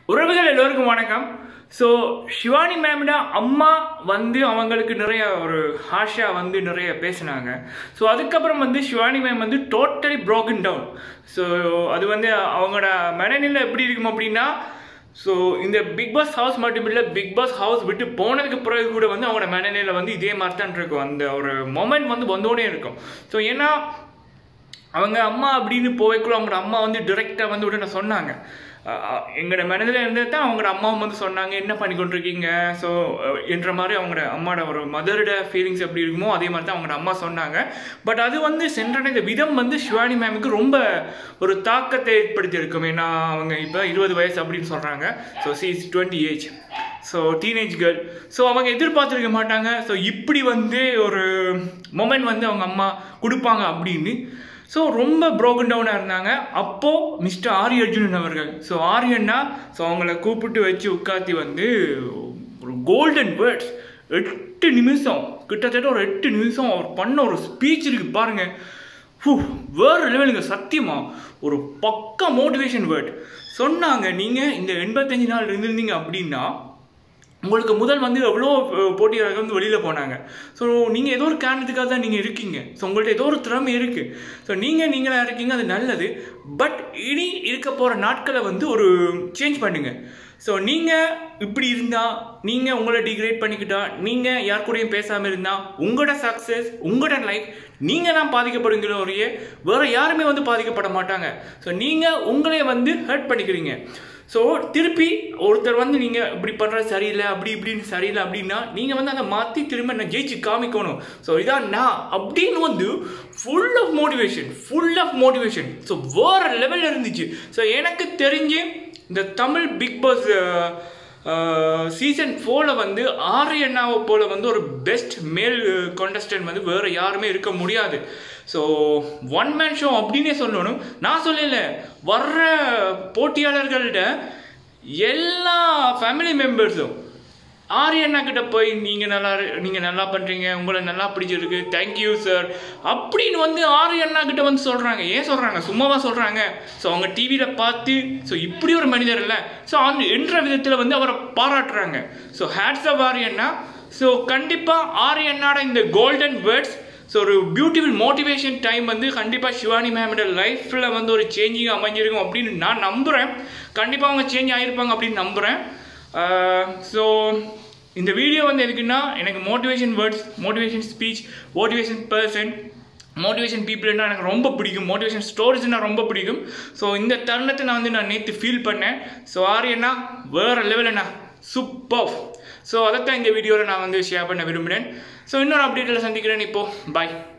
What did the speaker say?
உறவுகள் எல்லோருக்கும் வணக்கம் ஸோ சிவானி மேம்ட அம்மா வந்து அவங்களுக்கு நிறைய ஒரு ஹாஷா வந்து நிறைய பேசினாங்க ஸோ அதுக்கப்புறம் வந்து சிவானி மேம் வந்து டோட்டலி broken டவுன் ஸோ அது வந்து அவங்களோட மனநிலை எப்படி இருக்கும் அப்படின்னா ஸோ இந்த பிக் பாஸ் ஹவுஸ் மட்டும் இல்லை பிக் பாஸ் ஹவுஸ் விட்டு போனதுக்கு பிறகு கூட வந்து அவங்களோட மனநிலை வந்து இதே மாதிரி தான் இருக்கும் அந்த ஒரு மொமெண்ட் வந்து வந்தோடனே இருக்கும் ஸோ ஏன்னா அவங்க அம்மா அப்படின்னு போய்க்குள்ள அவங்களோட அம்மா வந்து டிரெக்டாக வந்து உடனே சொன்னாங்க அஹ் அஹ் எங்களோட மனதில் இருந்தது தான் அவங்களோட அம்மாவும் வந்து சொன்னாங்க என்ன பண்ணி கொண்டிருக்கீங்க ஸோ என்ற மாதிரி அவங்களோட அம்மாவோட ஒரு மதரோட ஃபீலிங்ஸ் எப்படி இருக்குமோ அதே மாதிரி தான் அவங்களோட அம்மா சொன்னாங்க பட் அது வந்து சென்றடைந்த விதம் வந்து சிவானி மேமுக்கு ரொம்ப ஒரு தாக்கத்தை ஏற்படுத்தி இருக்கும் ஏன்னா அவங்க இப்போ இருபது வயசு அப்படின்னு சொல்கிறாங்க so she is twenty age so teenage girl so அவங்க எதிர்பார்த்துருக்க மாட்டாங்க ஸோ இப்படி வந்து ஒரு மொமெண்ட் வந்து அவங்க அம்மா கொடுப்பாங்க அப்படின்னு ஸோ ரொம்ப broken டவுனாக இருந்தாங்க அப்போது மிஸ்டர் ஆரி அர்ஜுனன் அவர்கள் ஸோ ஆரியன்னா ஸோ அவங்கள கூப்பிட்டு வச்சு உட்காத்தி வந்து ஒரு கோல்டன் வேர்ட்ஸ் எட்டு நிமிஷம் கிட்டத்தட்ட ஒரு எட்டு நிமிஷம் அவர் பண்ண ஒரு ஸ்பீச் இருக்கு பாருங்க ஹூ, வேற லெவலுங்க சத்தியமா ஒரு பக்கா மோட்டிவேஷன் வேர்ட் சொன்னாங்க நீங்கள் இந்த எண்பத்தஞ்சு நாள் இருந்திருந்தீங்க அப்படின்னா உங்களுக்கு முதல் வந்து எவ்வளோ அஹ், போட்டியாளர்கள் வந்து வெளியில் போனாங்க ஸோ நீங்கள் ஏதோ ஒரு காரணத்துக்காக தான் நீங்கள் இருக்கீங்க ஸோ உங்கள்ட்ட ஏதோ ஒரு திறமை இருக்குது ஸோ நீங்கள் நீங்களாக இருக்கீங்க அது நல்லது பட் இனி இருக்க போகிற நாட்களை வந்து ஒரு சேஞ்ச் பண்ணுங்க ஸோ நீங்கள் இப்படி இருந்தால் நீங்கள் உங்களை டிகிரேட் பண்ணிக்கிட்டா நீங்கள் யார் கூடயும் பேசாமல் இருந்தால் உங்களோட சக்ஸஸ் உங்களோட லைஃப் நீங்கள் தான் பாதிக்கப்படுங்கிற ஒரே வேறு யாருமே வந்து பாதிக்கப்பட மாட்டாங்க ஸோ நீங்கள் உங்களே வந்து ஹர்ட் பண்ணிக்கிறீங்க ஸோ திருப்பி ஒருத்தர் வந்து நீங்கள் இப்படி பண்ணுறது சரியில்லை அப்படி இப்படின்னு சரியில்லை அப்படின்னா நீங்கள் வந்து அதை மாற்றி திரும்ப நான் ஜெயிச்சு காமிக்கணும் ஸோ இதான் நான் அப்படின்னு வந்து full of motivation full of motivation so வேறு லெவலில் இருந்துச்சு ஸோ எனக்கு தெரிஞ்சு இந்த தமிழ் பிக் பாஸ் சீசன் ஃபோரில் வந்து ஆரியண்ணாவை போல் வந்து ஒரு பெஸ்ட் மேல் கான்டெஸ்டன்ட் வந்து வேறு யாருமே இருக்க முடியாது ஸோ ஒன் மேன் ஷோ அப்படின்னே சொல்லணும் நான் சொல்லல வர்ற போட்டியாளர்கள்ட்ட எல்லா ஃபேமிலி மெம்பர்ஸும் ஆரியண்ணா கிட்ட போய் நீங்கள் நல்லா நீங்கள் நல்லா பண்ணுறீங்க உங்களை நல்லா பிடிச்சிருக்கு தேங்க்யூ சார் அப்படின்னு வந்து ஆரியண்ணா கிட்ட வந்து சொல்கிறாங்க ஏன் சொல்கிறாங்க சும்மாவா சொல்கிறாங்க ஸோ அவங்க டிவியில் பார்த்து ஸோ இப்படி ஒரு மனிதர் இல்லை ஸோ அந்த என்ற விதத்தில் வந்து அவரை பாராட்டுறாங்க ஸோ ஹேட்ஸ் ஆஃப் ஆரியண்ணா ஸோ கண்டிப்பாக ஆரியண்ணாட இந்த கோல்டன் வேர்ட்ஸ் ஸோ ஒரு பியூட்டிஃபுல் மோட்டிவேஷன் டைம் வந்து கண்டிப்பாக சிவானி மேமோட லைஃப்பில் வந்து ஒரு சேஞ்சிங் அமைஞ்சிருக்கும் அப்படின்னு நான் நம்புகிறேன் கண்டிப்பாக அவங்க சேஞ்ச் ஆகிருப்பாங்க அப்படின்னு நம்புகிறேன் ஸோ இந்த வீடியோ வந்து எதுக்குன்னா எனக்கு motivation words motivation speech motivation person motivation பீப்புள்னா எனக்கு ரொம்ப பிடிக்கும் மோட்டிவேஷன் ஸ்டோரிஸ்னா ரொம்ப பிடிக்கும் ஸோ இந்த தருணத்தை நான் வந்து நான் நேற்று ஃபீல் பண்ணேன் ஸோ ஆரியண்ணா வேறு லெவலண்ணா சூப்பர் ஸோ அதைத்தான் இந்த வீடியோவில் நான் வந்து ஷேர் பண்ண விரும்புகிறேன் ஸோ இன்னொரு அப்டேட்டில் சந்திக்கிறேன் இப்போது பாய்